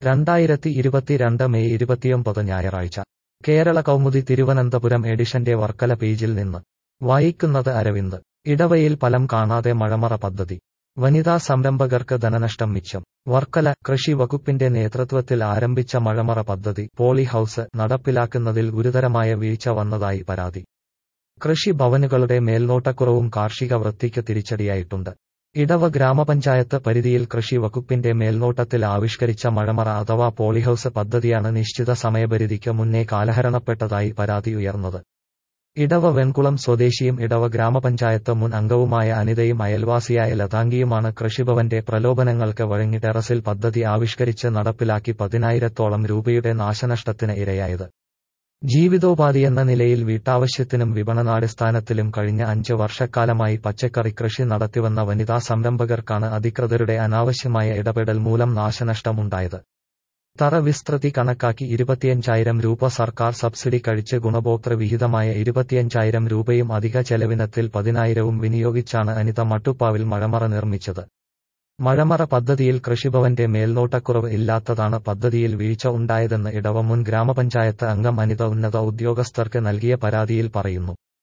രണ്ടായിരത്തി ഇരുപത്തിരണ്ട് മെയ് ഇരുപത്തിയൊമ്പത് ഞായറാഴ്ച കേരള കൗമുദി തിരുവനന്തപുരം എഡിഷന്റെ വർക്കല പേജിൽ നിന്ന് വായിക്കുന്നത് അരവിന്ദ് ഇടവയിൽ ഫലം കാണാതെ മഴമറ പദ്ധതി വനിതാ സംരംഭകർക്ക് ധനനഷ്ടം മിച്ചം വർക്കല കൃഷി വകുപ്പിന്റെ നേതൃത്വത്തിൽ ആരംഭിച്ച മഴമറ പദ്ധതി പോളി ഹൌസ് നടപ്പിലാക്കുന്നതിൽ ഗുരുതരമായ വീഴ്ച വന്നതായി പരാതി കൃഷി ഭവനുകളുടെ മേൽനോട്ടക്കുറവും കാർഷിക വൃത്തിക്ക് തിരിച്ചടിയായിട്ടുണ്ട് ഇടവ ഗ്രാമപഞ്ചായത്ത് പരിധിയിൽ കൃഷി വകുപ്പിന്റെ മേൽനോട്ടത്തിൽ ആവിഷ്കരിച്ച മഴമറ അഥവാ പോളിഹൌസ് പദ്ധതിയാണ് നിശ്ചിത സമയപരിധിക്ക് മുന്നേ കാലഹരണപ്പെട്ടതായി പരാതി ഉയർന്നത് ഇടവ വെൺകുളം സ്വദേശിയും ഇടവ ഗ്രാമപഞ്ചായത്ത് മുൻ അംഗവുമായ അനിതയും അയൽവാസിയായ ലതാംഗിയുമാണ് കൃഷിഭവന്റെ പ്രലോഭനങ്ങൾക്ക് വഴങ്ങി ടെറസിൽ പദ്ധതി ആവിഷ്കരിച്ച് നടപ്പിലാക്കി പതിനായിരത്തോളം രൂപയുടെ നാശനഷ്ടത്തിന് ഇരയായത് ജീവിതോപാധിയെന്ന നിലയിൽ വീട്ടാവശ്യത്തിനും വിപണനാടിസ്ഥാനത്തിലും കഴിഞ്ഞ അഞ്ച് വർഷക്കാലമായി പച്ചക്കറി കൃഷി നടത്തിവന്ന വനിതാ സംരംഭകർക്കാണ് അധികൃതരുടെ അനാവശ്യമായ ഇടപെടൽ മൂലം നാശനഷ്ടമുണ്ടായത് തറ വിസ്തൃതി കണക്കാക്കി ഇരുപത്തിയഞ്ചായിരം രൂപ സർക്കാർ സബ്സിഡി കഴിച്ച് ഗുണഭോക്തൃ വിഹിതമായ ഇരുപത്തിയഞ്ചായിരം രൂപയും അധിക ചെലവിനത്തിൽ പതിനായിരവും വിനിയോഗിച്ചാണ് അനിത മട്ടുപ്പാവിൽ മഴമറ നിർമ്മിച്ചത് മഴമറ പദ്ധതിയിൽ കൃഷിഭവന്റെ മേൽനോട്ടക്കുറവ് ഇല്ലാത്തതാണ് പദ്ധതിയിൽ വീഴ്ച ഉണ്ടായതെന്ന് ഇടവ മുൻ ഗ്രാമപഞ്ചായത്ത് അംഗം അനിത ഉന്നത ഉദ്യോഗസ്ഥർക്ക് നൽകിയ പരാതിയിൽ പറയുന്നു